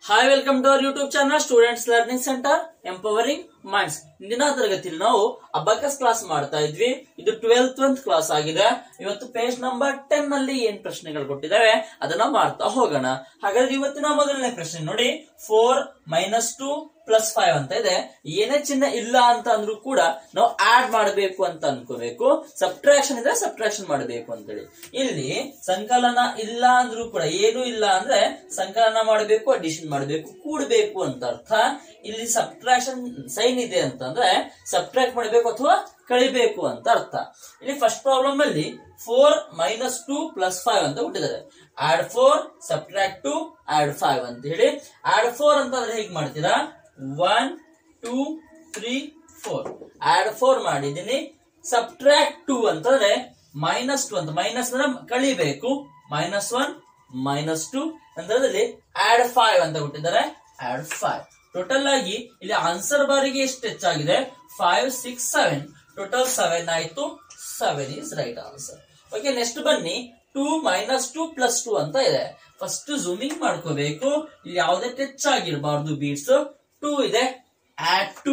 Hi welcome to our YouTube channel students learning centre empowering minds ಇಂದಿನ ತರಗತಿಯಲ್ಲಿ ನಾವು abacus class ಮಾಡ್ತಾ ಇದ್ವಿ ಇದು ಟ್ವೆಲ್ತ್ ಕ್ಲಾಸ್ ಆಗಿದೆ ಇವತ್ತು ಪೇಜ್ ನಂಬರ್ ಟೆನ್ ನಲ್ಲಿ ಏನ್ ಪ್ರಶ್ನೆಗಳು ಕೊಟ್ಟಿದ್ದಾವೆ ಅದನ್ನ ಮಾಡ್ತಾ ಹೋಗೋಣ ಹಾಗಾದ್ರೆ ಇವತ್ತಿನ ಮೊದಲನೇ ಪ್ರಶ್ನೆ ನೋಡಿ four minus two plus five ಅಂತ ಇದೆ ಏನೇ ಚಿಹ್ನ ಇಲ್ಲ ಅಂತ ಅಂದ್ರೂ ಕೂಡ ನಾವು ಆಡ್ ಮಾಡಬೇಕು ಅಂತ ಅನ್ಕೋಬೇಕು ಸಬ್ಟ್ರಾಕ್ಷನ್ ಇದ್ರೆ ಸಬ್ಟ್ರಾಕ್ಷನ್ ಮಾಡಬೇಕು ಅಂತೇಳಿ ಇಲ್ಲಿ ಸಂಕಲನ ಇಲ್ಲ ಅಂದ್ರೂ ಕೂಡ ಏನು ಇಲ್ಲ ಅಂದ್ರೆ ಸಂಕಲನ ಮಾಡಬೇಕು ಅಡಿಷನ್ ಮಾಡಬೇಕು ಕೂಡಬೇಕು ಅಂತ ಅರ್ಥ ಇಲ್ಲಿ ಸಬ್ಟ್ರಾಕ್ಷನ್ ಸೈನ್ ಇದೆ ಅಂತಂದ್ರೆ ಸಬ್ಟ್ರಾಕ್ಟ್ ಮಾಡಬೇಕು ಅಥವಾ ಕಳಿಬೇಕು ಅಂತ ಅರ್ಥ ಇಲ್ಲಿ ಫಸ್ಟ್ ಪ್ರಾಬ್ಲಮ್ ಅಲ್ಲಿ four minus two plus five ಅಂತ ಕೊಟ್ಟಿದ್ದಾರೆ add four subtract two add five ಅಂತ ಹೇಳಿ ಆಡ್ ಫೋರ್ ಅಂತಂದ್ರೆ ಹೇಗ್ ಮಾಡ್ತೀರಾ one two three four add four ಮಾಡಿದೀನಿ ಸಬ್ಟ್ರಾಕ್ಟ್ ಟು ಅಂತಂದ್ರೆ ಮೈನಸ್ ಟು ಅಂತ ಮೈನಸ್ ಅಂದ್ರೆ ಕಳಿಬೇಕು ಮೈನಸ್ ಒನ್ ಮೈನಸ್ ಟು ಅಂತಂದ್ರೆ ಆಡ್ ಫೈವ್ ಅಂತ ಕೊಟ್ಟಿದ್ದಾರೆ ಆಡ್ ಫೈವ್ ಟೋಟಲ್ ಆಗಿ ಇಲ್ಲಿ ಆನ್ಸರ್ ಬಾರಿಗೆ ಎಷ್ಟು ಹೆಚ್ಚಾಗಿದೆ five six seven total seven ಆಯ್ತು seven is right answer okay next ಬನ್ನಿ two minus two plus two ಅಂತ ಇದೆ ಫಸ್ಟ್ ಝೂಮಿಂಗ್ ಮಾಡ್ಕೋಬೇಕು ಇಲ್ಲಿ ಯಾವುದೇ ಟಚ್ ಆಗಿರಬಾರ್ದು ಬೀಟ್ಸ್ ಟೂ ಇದೆ ಆಡ್ ಟು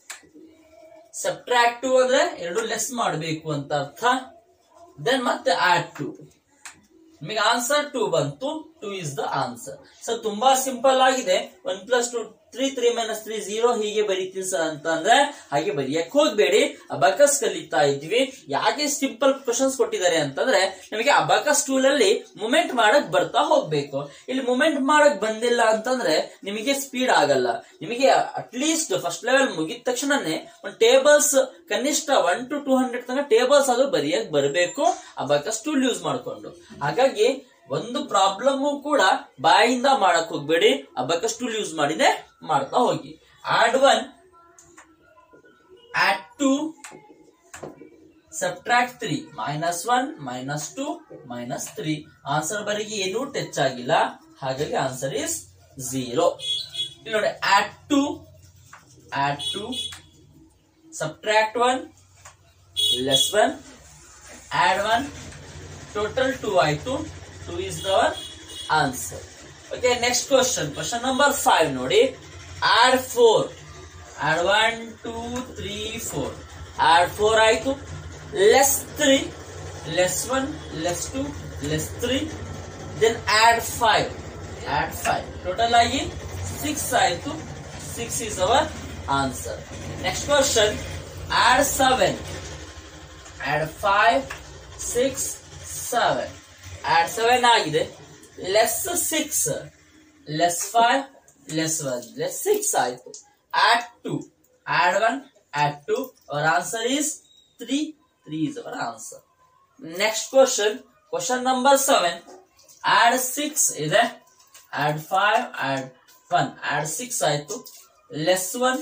ಸಬ್ಟ್ರಾಕ್ಟ್ ಟು ಅಂದ್ರೆ ಎರಡು ಲೆಸ್ ಮಾಡಬೇಕು ಅಂತ ಅರ್ಥ ದೆನ್ ಮತ್ತೆ ಆಡ್ ಟು ನಿಮಗೆ ಆನ್ಸರ್ ಟೂ ಬಂತು two is the answer sir ತುಂಬಾ ಸಿಂಪಲ್ ಆಗಿದೆ one plus two three three minus three zero ಹೀಗೆ ಬರೀತೀನಿ ಸರ್ ಅಂತ ಅಂದ್ರೆ ಹಾಗೆ ಬರೆಯಕ್ ಹೋಗ್ಬೇಡಿ ಅಬಾಕಸ್ ಕಲಿತಾ ಇದ್ವಿ ಯಾಕೆ ಸಿಂಪಲ್ ಕ್ವಶನ್ಸ್ ಕೊಟ್ಟಿದ್ದಾರೆ ಅಂತಂದ್ರೆ ನಿಮಗೆ ಅಬಾಕಸ್ ಟೂಲ್ ಅಲ್ಲಿ ಮೂಮೆಂಟ್ ಮಾಡಕ್ ಬರ್ತಾ ಹೋಗ್ಬೇಕು ಇಲ್ಲಿ ಮೂಮೆಂಟ್ ಮಾಡಕ್ ಬಂದಿಲ್ಲ ಅಂತಂದ್ರೆ ನಿಮಗೆ ಸ್ಪೀಡ್ ಆಗಲ್ಲ ನಿಮಗೆ ಅಟ್ಲೀಸ್ಟ್ ಫಸ್ಟ್ ಲೆವೆಲ್ ಮುಗಿದ ತಕ್ಷಣನೇ ಒಂದು ಟೇಬಲ್ಸ್ ಕನಿಷ್ಠ ಒನ್ ಟು ಟೂ ಹಂಡ್ರೆಡ್ ತನಕ ಟೇಬಲ್ಸ್ ಆದ್ರೂ ಬರೆಯಕ್ ಬರಬೇಕು ಅಬಾಕಸ್ ಟೂಲ್ ಯೂಸ್ ಮಾಡ್ಕೊಂಡು ಹಾಗಾಗಿ ಒಂದು ಪ್ರಾಬ್ಲಮ್ ಕೂಡ ಬಾಯಿಂದ ಮಾಡಕ್ ಹೋಗ್ಬೇಡಿ ಅಬಾಕಸ್ ಟೂಲ್ ಯೂಸ್ ಮಾಡಿನೇ ಮಾಡ್ತಾ ಹೋಗಿ add one add two subtract three minus one minus two minus three answer ಬರಿಗೆ ಏನೂ ಟಚ್ ಆಗಿಲ್ಲ ಹಾಗಾಗಿ ಆನ್ಸರ್ ಇಸ್ ಝೀರೋ ಇಲ್ಲಿ ನೋಡಿ add two add two subtract one less one add one total two ಆಯ್ತು two is our answer okay next question question number five ನೋಡಿ add four add one two three four add four ಆಯ್ತು less three less one less two less three then add five add five total ಆಗಿ six ಆಯ್ತು six is our answer next question add seven add five six seven add seven ಆಗಿದೆ less six less five less one less six ಆಯ್ತು add two add one add two our answer is three three is our answer next question question number seven add six ಇದೆ add five add one add six ಆಯ್ತು less one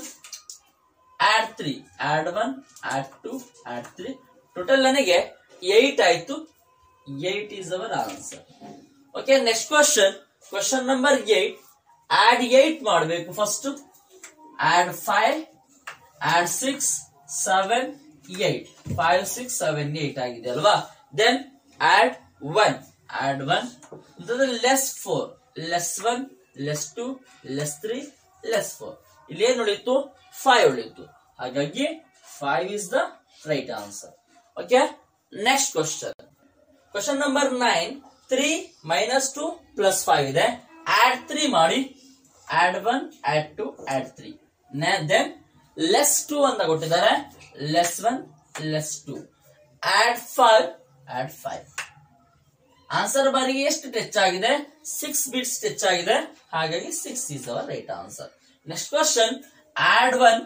add three add one add two add three total ನನಗೆ eight ಆಯ್ತು eight is our answer okay next question question number eight add eight ಮಾಡಬೇಕು first add five add six seven eight five six seven eight ಆಗಿದೆ ಅಲ್ವಾ then add one add one less four less one less two less three less four ಇಲ್ಲಿ ಏನ್ ಉಳಿತು five ಉಳಿತು ಹಾಗಾಗಿ five is the right answer okay next question question number nine three minus two plus five ಇದೆ add three ಮಾಡಿ add one add two add three then less two ಅಂತ ಕೊಟ್ಟಿದ್ದಾರೆ less one less two add five add five answer ಬಾರಿಗೆ ಎಷ್ಟು touch ಆಗಿದೆ six beads touch ಆಗಿದೆ ಹಾಗಾಗಿ six is our right answer next question add one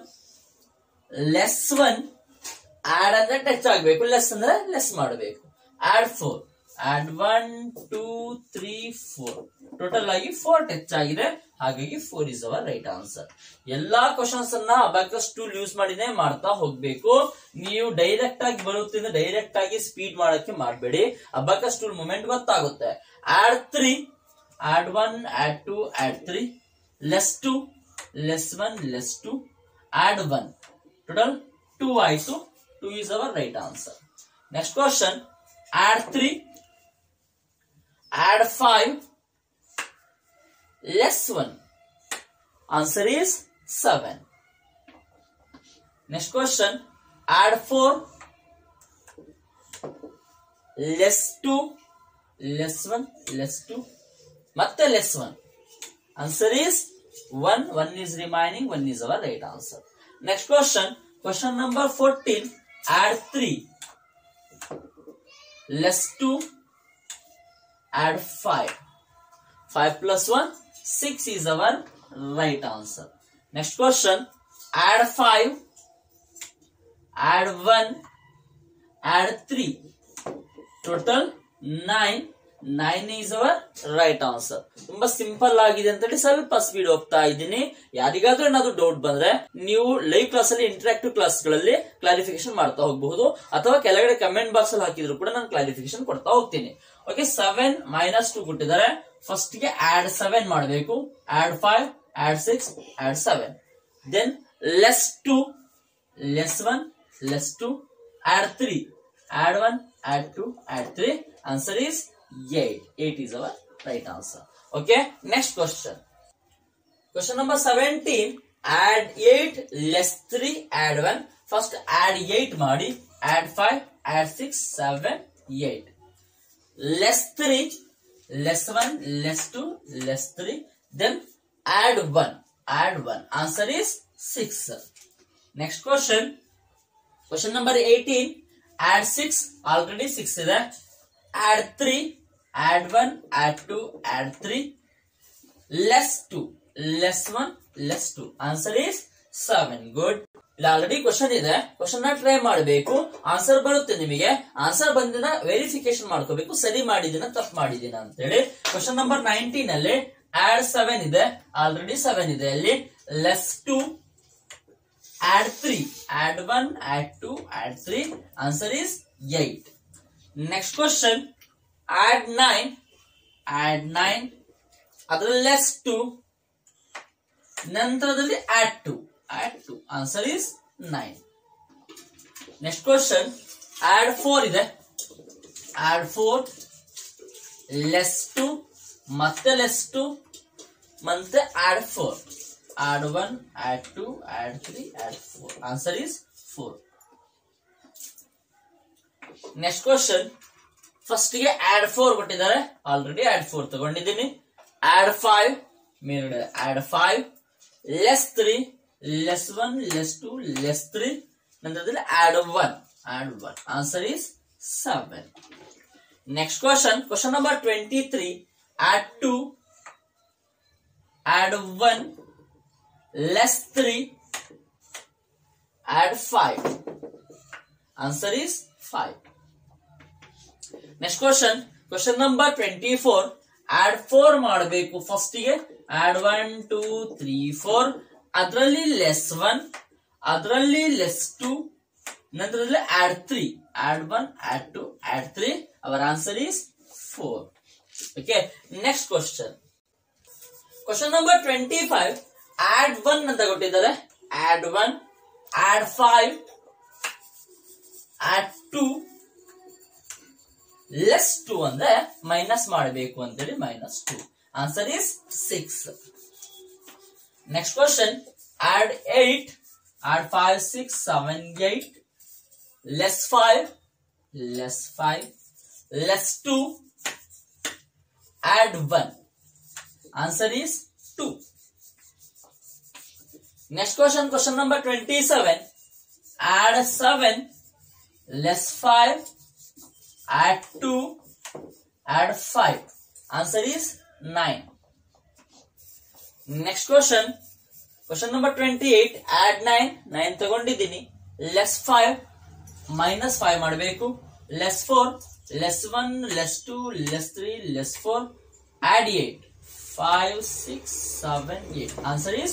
less one add ಅಂದ್ರೆ touch ಆಗಬೇಕು less ಅಂದ್ರೆ ಲೆಸ್ ಮಾಡಬೇಕು add four add one two three four total ಆಗಿ ಫೋರ್ ಟಚ್ ಆಗಿದೆ ಹಾಗಾಗಿ four is our right answer ಎಲ್ಲಾ ಕ್ವಶನ್ಸ್ ಅನ್ನ abacus tool use ಮಾಡಿನೇ ಮಾಡ್ತಾ ಹೋಗ್ಬೇಕು ನೀವು ಡೈರೆಕ್ಟ್ ಆಗಿ ಬರುತ್ತಿಂದ ಡೈರೆಕ್ಟ್ ಆಗಿ ಸ್ಪೀಡ್ ಮಾಡಕ್ಕೆ ಮಾಡಬೇಡಿ ಅಬಾಕಸ್ ಟೂಲ್ ಮೂಮೆಂಟ್ ಗೊತ್ತಾಗುತ್ತೆ add three add one add two add three less two less one less two add one total two ಆಯ್ತು two is our right answer next question add three add five less one Answer is 7. Next question. Add 4 less 2 less 1 less 2 ಮತ್ತೆ less 1. Answer is 1. 1 is remaining. 1 is our right answer. Next question. Question number 14. Add 3 less 2 add 5. 5 plus 1, 6 is our right answer. Next question, add 5, add 1, add 3. Total 9. 9 is our right answer. ತುಂಬಾ simple ಆಗಿದೆ ಅಂತೇಳಿ ಸ್ವಲ್ಪ speed ಹೋಗ್ತಾ ಇದ್ದೀನಿ ಯಾರಿಗಾದ್ರೂ ಏನಾದ್ರು doubt ಬಂದ್ರೆ ನೀವು ಲೈವ್ ಕ್ಲಾಸ್ ಅಲ್ಲಿ ಇಂಟರಾಕ್ಟಿವ್ ಕ್ಲಾಸ್ ಗಳಲ್ಲಿ ಕ್ಲಾರಿಫಿಕೇಶನ್ ಮಾಡ್ತಾ ಹೋಗಬಹುದು ಅಥವಾ ಕೆಳಗಡೆ ಕಮೆಂಟ್ ಬಾಕ್ಸ್ ಅಲ್ಲಿ ಹಾಕಿದ್ರು ಕೂಡ ನಾನು ಕ್ಲಾರಿಫಿಕೇಶನ್ ಕೊಡ್ತಾ ಹೋಗ್ತೀನಿ ಓಕೆ ಸೆವೆನ್ ಮೈನಸ್ ಟು ಕೊಟ್ಟಿದ್ದಾರೆ ಫಸ್ಟ್ ಗೆ ಆಡ್ ಸೆವೆನ್ ಮಾಡಬೇಕು add five add six add seven then less two less one less two add three add one add two add three answer is eight eight is our right answer okay next question question number 17 add 8 less 3 add 1 first add 8 ಮಾಡಿ add 5 add 6 7 8 less 3 less 1 less 2 less 3 then add 1 add 1 answer is 6 next question question number 18 add 6 already 6 ಇದೆ add 3 add 1 add 2 add 3 less 2 less 1 less 2 answer is 7 good ಇಲ್ಲಿ already question ಇದೆ question ನ try ಮಾಡಬೇಕು answer ಬರುತ್ತೆ ನಿಮಗೆ answer ಬಂದಿನ verification ಮಾಡ್ಕೋಬೇಕು ಸರಿ ಮಾಡಿದಿನ ತಪ್ಪು ಮಾಡಿದಿನ ಅಂತೇಳಿ ಕ್ವಶನ್ ನಂಬರ್ ನೈನ್ಟೀನ್ ಅಲ್ಲಿ ಆಡ್ ಸೆವೆನ್ ಇದೆ ಆಲ್ರೆಡಿ ಸೆವೆನ್ ಇದೆ ಅಲ್ಲಿ less two add three add one add two add three answer is eight next question add 9 add 9 ಅದರಲ್ಲಿ ಲೆಸ್ ಟು ನಂತರದಲ್ಲಿ add 2 add 2 answer is 9 next question add 4 ಇದೆ add 4 less two ಮತ್ತೆ less two ಮತ್ತೆ add 4 add 1 add 2 add 3 add 4 answer is 4 next question first ಗೆ add four ಕೊಟ್ಟಿದ್ದಾರೆ already add four ತಗೊಂಡಿದ್ದೀನಿ add five ಮೇಲ್ಗಡೆ add five less three less one less two less three ನಂತರದಲ್ಲಿ add one add one answer is seven next question question number twenty three add two add one less three add five answer is five next question question number twenty four add four ಮಾಡಬೇಕು first ಗೆ add one two three four ಅದರಲ್ಲಿ less one ಅದರಲ್ಲಿ less two ನಂತರದಲ್ಲಿ add three add one add two add three our answer is four okay next question question number twenty five add one ಅಂತ ಕೊಟ್ಟಿದ್ದಾರೆ add one add five add two less two ಅಂದ್ರೆ minus ಮಾಡಬೇಕು ಅಂತೇಳಿ minus two answer is six next question add eight add five six seven eight less five less five less two add one answer is two next question question number twenty seven add seven less five add 2 add 5 answer is 9 next question question number 28 add 9 9 ತಗೊಂಡಿದ್ದೀನಿ less 5 minus 5 ಮಾಡಬೇಕು less 4 less 1 less 2 less 3 less 4 add 8 5 6 7 8 answer is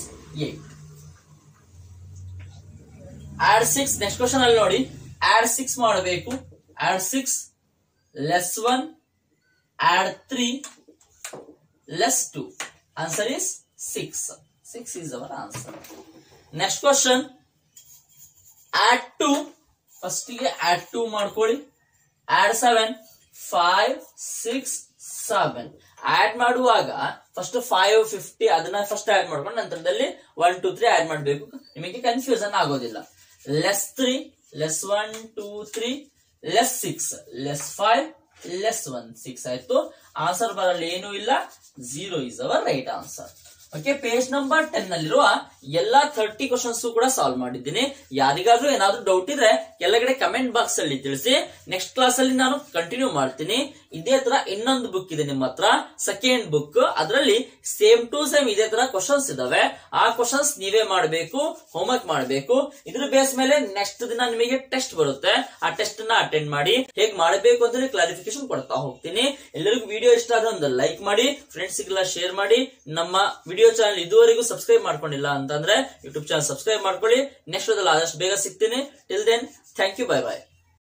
8 add 6 next question ಅಲ್ಲಿ ನೋಡಿ add 6 ಮಾಡಬೇಕು add 6 less 1 add 3 less 2 answer is 6 6 is our answer next question add 2 first ಗೆ add 2 ಮಾಡ್ಕೊಳ್ಳಿ add 7 5 6 7 add ಮಾಡುವಾಗ first five fifty ಅದನ್ನ first add ಮಾಡ್ಕೊಂಡು ನಂತರದಲ್ಲಿ one two three add ಮಾಡಬೇಕು ನಿಮಗೆ ಕನ್ಫ್ಯೂಷನ್ ಆಗೋದಿಲ್ಲ less three less one two three less six less five less one six ಆಯ್ತು ಆನ್ಸರ್ ಬರಲು ಏನೂ ಇಲ್ಲ zero is our right answer okay page number ten ನಲ್ಲಿರುವ ಎಲ್ಲಾ ಥರ್ಟಿ ಕ್ವಶನ್ಸ್ ಕೂಡ ಸಾಲ್ವ್ ಮಾಡಿದ್ದೀನಿ ಯಾರಿಗಾದ್ರೂ ಏನಾದ್ರೂ ಡೌಟ್ ಇದ್ರೆ ಕೆಳಗಡೆ ಕಮೆಂಟ್ ಬಾಕ್ಸ್ ಅಲ್ಲಿ ತಿಳಿಸಿ ನೆಕ್ಸ್ಟ್ ಕ್ಲಾಸ್ ಅಲ್ಲಿ ನಾನು ಕಂಟಿನ್ಯೂ ಮಾಡ್ತೀನಿ ಇದೇ ತರ ಇನ್ನೊಂದು ಬುಕ್ ಇದೆ ನಿಮ್ಮ ಹತ್ರ ಸೆಕೆಂಡ್ ಬುಕ್ ಅದರಲ್ಲಿ ಸೇಮ್ ಟು ಸೇಮ್ ಇದೇ ತರ ಕ್ವಶನ್ಸ್ ಇದಾವೆ ಆ ಕ್ವಶನ್ಸ್ ನೀವೇ ಮಾಡಬೇಕು ಹೋಮ್ವರ್ಕ್ ಮಾಡಬೇಕು ಇದ್ರ ಬೇಸ್ ಮೇಲೆ ನೆಕ್ಸ್ಟ್ ದಿನ ನಿಮಗೆ ಟೆಸ್ಟ್ ಬರುತ್ತೆ ಆ ಟೆಸ್ಟ್ ನ ಅಟೆಂಡ್ ಮಾಡಿ ಹೇಗ್ ಮಾಡಬೇಕು ಅಂತ ಕ್ಲಾರಿಫಿಕೇಶನ್ ಕೊಡ್ತಾ ಹೋಗ್ತೀನಿ ಎಲ್ಲರಿಗೂ ವಿಡಿಯೋ ಇಷ್ಟ ಆದ್ರೆ ಒಂದು ಲೈಕ್ ಮಾಡಿ ಫ್ರೆಂಡ್ಸ್ ಗೆಲ್ಲ ಶೇರ್ ಮಾಡಿ ನಮ್ಮ ವಿಡಿಯೋ ಚಾನಲ್ ಇದುವರೆಗೂ ಸಬ್ಸ್ಕ್ರೈಬ್ ಮಾಡ್ಕೊಂಡಿಲ್ಲ ಅಂತಂದ್ರೆ ಯೂಟ್ಯೂಬ್ ಚಾನಲ್ ಸಬ್ಸ್ಕ್ರೈಬ್ ಮಾಡ್ಕೊಳ್ಳಿ ನೆಕ್ಸ್ಟ್ ಆದಷ್ಟು ಬೇಗ ಸಿಗ್ತೀನಿ till then thank you bye bye